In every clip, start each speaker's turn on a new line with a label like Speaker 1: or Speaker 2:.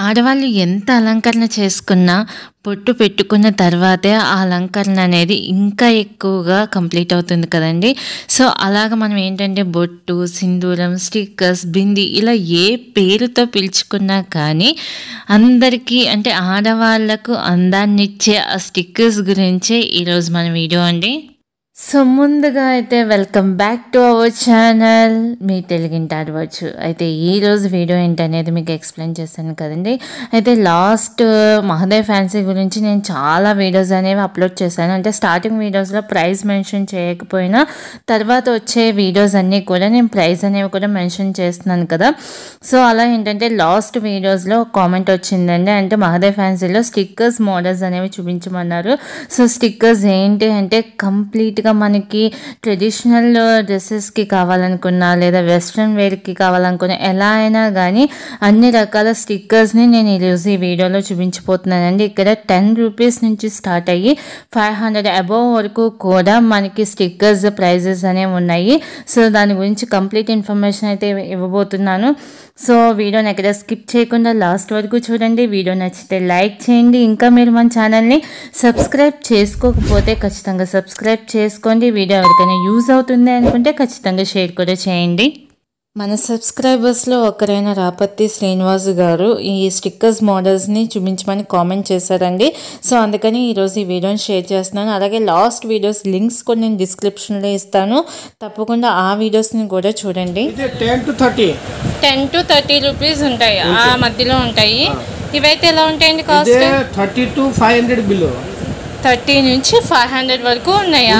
Speaker 1: ఆడవాళ్ళు ఎంత అలంకరణ చేసుకున్నా బొట్టు పెట్టుకున్న తర్వాతే ఆ అలంకరణ అనేది ఇంకా ఎక్కువగా కంప్లీట్ అవుతుంది కదండి సో అలాగ మనం ఏంటంటే బొట్టు సింధూరం స్టిక్కర్స్ బింది ఇలా ఏ పేరుతో పిలుచుకున్నా కానీ అందరికీ అంటే ఆడవాళ్ళకు అందాన్నిచ్చే ఆ స్టిక్కర్స్ గురించే ఈరోజు మన వీడియో అండి సో ముందుగా అయితే welcome back to our channel మీ తెలుగింటి ఆడవచ్చు అయితే ఈరోజు వీడియో ఏంటనేది మీకు ఎక్స్ప్లెయిన్ చేస్తాను కదండి అయితే లాస్ట్ మహదేవ్ ఫ్యాన్సీ గురించి నేను చాలా వీడియోస్ అనేవి అప్లోడ్ చేశాను అంటే స్టార్టింగ్ వీడియోస్లో ప్రైస్ మెన్షన్ చేయకపోయినా తర్వాత వచ్చే వీడియోస్ అన్నీ కూడా నేను ప్రైస్ అనేవి కూడా మెన్షన్ చేస్తున్నాను కదా సో అలా ఏంటంటే లాస్ట్ వీడియోస్లో కామెంట్ వచ్చిందండి అంటే మహదేవ్ ఫ్యాన్సీలో స్టిక్కర్స్ మోడల్స్ అనేవి చూపించమన్నారు సో స్టిక్కర్స్ ఏంటి అంటే కంప్లీట్గా మనకి ట్రెడిషనల్ డ్రెస్సెస్కి కావాలనుకున్నా లేదా వెస్ట్రన్ వేర్కి కావాలనుకున్నా ఎలా అయినా కానీ అన్ని రకాల స్టిక్కర్స్ని నేను ఈరోజు ఈ వీడియోలో చూపించిపోతున్నానండి ఇక్కడ టెన్ రూపీస్ నుంచి స్టార్ట్ అయ్యి ఫైవ్ హండ్రెడ్ అబోవ్ వరకు కూడా మనకి స్టిక్కర్స్ ప్రైజెస్ అనేవి ఉన్నాయి సో దాని గురించి కంప్లీట్ ఇన్ఫర్మేషన్ అయితే ఇవ్వబోతున్నాను సో వీడియోని ఎక్కడ స్కిప్ చేయకుండా లాస్ట్ వరకు చూడండి వీడియో నచ్చితే లైక్ చేయండి ఇంకా మీరు మన ఛానల్ని సబ్స్క్రైబ్ చేసుకోకపోతే ఖచ్చితంగా సబ్స్క్రైబ్ చేసుకోండి వీడియో ఎవరికైనా యూజ్ అవుతుంది అనుకుంటే ఖచ్చితంగా షేర్ కూడా చేయండి మన సబ్స్క్రైబర్స్లో ఒకరైన రాపత్తి శ్రీనివాస్ గారు ఈ స్టిక్కర్స్ మోడల్స్ని చూపించమని కామెంట్ చేశారండి సో అందుకని ఈరోజు ఈ వీడియోని షేర్ చేస్తున్నాను అలాగే లాస్ట్ వీడియోస్ లింక్స్ కూడా నేను డిస్క్రిప్షన్లో ఇస్తాను తప్పకుండా ఆ వీడియోస్ని కూడా చూడండి
Speaker 2: ఇది ten to thirty
Speaker 1: ten to thirty rupees ఉంటాయి ఆ మధ్యలో ఉంటాయి ఇవైతే ఎలా ఉంటాయండి
Speaker 2: ఇదే
Speaker 1: cost
Speaker 2: thirty to five hundred below
Speaker 1: thirty నుంచి ఫైవ్ హండ్రెడ్ వరకు ఉన్నాయా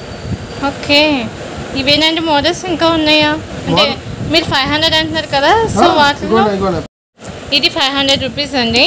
Speaker 1: ఓకే ఇవేనండి మోడల్స్ ఇంకా ఉన్నాయా అంటే మీరు ఫైవ్ హండ్రెడ్ అంటున్నారు కదా సో వాటిలో ఇది ఫైవ్ హండ్రెడ్ రూపీస్ అండి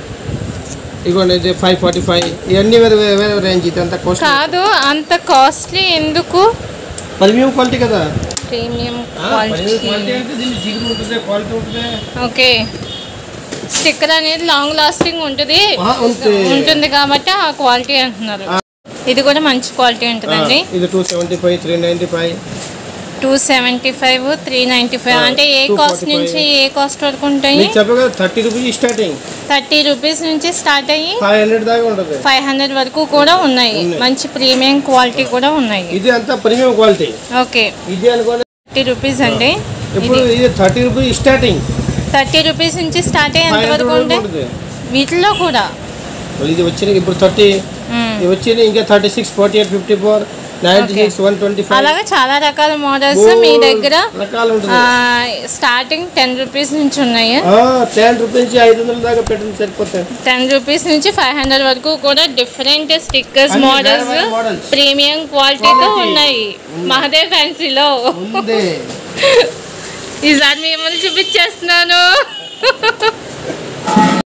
Speaker 2: ఇగోండి ఇది ఫైవ్ ఫార్టీ ఫైవ్ ఇవన్నీ వేరే వేరే వేరే రేంజ్ ఇది అంత కాస్ట్
Speaker 1: కాదు అంత కాస్ట్లీ ఎందుకు
Speaker 2: ప్రీమియం క్వాలిటీ కదా
Speaker 1: ప్రీమియం
Speaker 2: ప్రీమియం క్వాలిటీ
Speaker 1: క్వాలిటీ
Speaker 2: అంటే దీనికి జిగురు ఉంటుంది క్వాలిటీ ఉంటుంది
Speaker 1: ఓకే స్టిక్కర్ అనేది లాంగ్ లాస్టింగ్ ఉంటుంది
Speaker 2: ఆ, ఉంటుంది.
Speaker 1: ఉంటుంది కాబట్టి ఆ క్వాలిటీ అంటున్నారు ఇది కూడా మంచి క్వాలిటీ ఉంటుందండి
Speaker 2: ఇది two seventy five three ninety five
Speaker 1: two seventy five three ninety five
Speaker 2: ఆ,
Speaker 1: అంటే ఏ
Speaker 2: 245.
Speaker 1: కాస్ట్ నుంచి ఏ కాస్ట్ వరకు ఉంటాయి
Speaker 2: మీకు చెప్పే కదా thirty rupees starting
Speaker 1: thirty rupees నుంచి స్టార్ట్ అయ్యి
Speaker 2: ఫైవ్ హండ్రెడ్ దాకా ఉంటుంది
Speaker 1: ఫైవ్ హండ్రెడ్ వరకు కూడా ఉన్నాయి
Speaker 2: ఉన్నాయి.
Speaker 1: మంచి ప్రీమియం క్వాలిటీ కూడా ఉన్నాయి
Speaker 2: ఇది అంతా ప్రీమియం క్వాలిటీ
Speaker 1: ఓకే
Speaker 2: ఇది అనుకోండి
Speaker 1: థర్టీ రూపీస్ అండి
Speaker 2: ఇప్పుడు ఇది thirty rupees starting
Speaker 1: thirty rupees నుంచి స్టార్ట్ అయ్యి
Speaker 2: ఫైవ్
Speaker 1: ఎంత
Speaker 2: హండ్రెడ్
Speaker 1: వరకు
Speaker 2: వరకు
Speaker 1: ఉంటాయి
Speaker 2: ఉంటుంది
Speaker 1: వీటిలో కూడా
Speaker 2: మళ్ళీ ఇది వచ్చిన ఇప్పుడు థర్టీ
Speaker 1: మ్మ్.
Speaker 2: ఇది వచ్చింది ఇంకా thirty six forty eight fifty four ninety six one twenty five
Speaker 1: అలాగే చాలా రకాల మోడల్స్ మీ దగ్గర
Speaker 2: రకాలు ఉంటుంది
Speaker 1: స్టార్టింగ్ టెన్ రూపీస్ నుంచి ఉన్నాయి
Speaker 2: టెన్ రూపీస్ నుంచి ఐదు వందల దాకా పెట్టండి సరిపోతాయి
Speaker 1: టెన్ రూపీస్ నుంచి ఫైవ్ హండ్రెడ్ వరకు కూడా డిఫరెంట్ స్టిక్కర్స్
Speaker 2: అన్ని
Speaker 1: మోడల్స్
Speaker 2: వేరే వేరే models.
Speaker 1: ప్రీమియం క్వాలిటీతో
Speaker 2: Quality.
Speaker 1: ఉన్నాయి మహదేవ్ ఫ్యాన్సీలో
Speaker 2: ఉంది
Speaker 1: ఈసారి మిమ్మల్ని చూపించేస్తున్నాను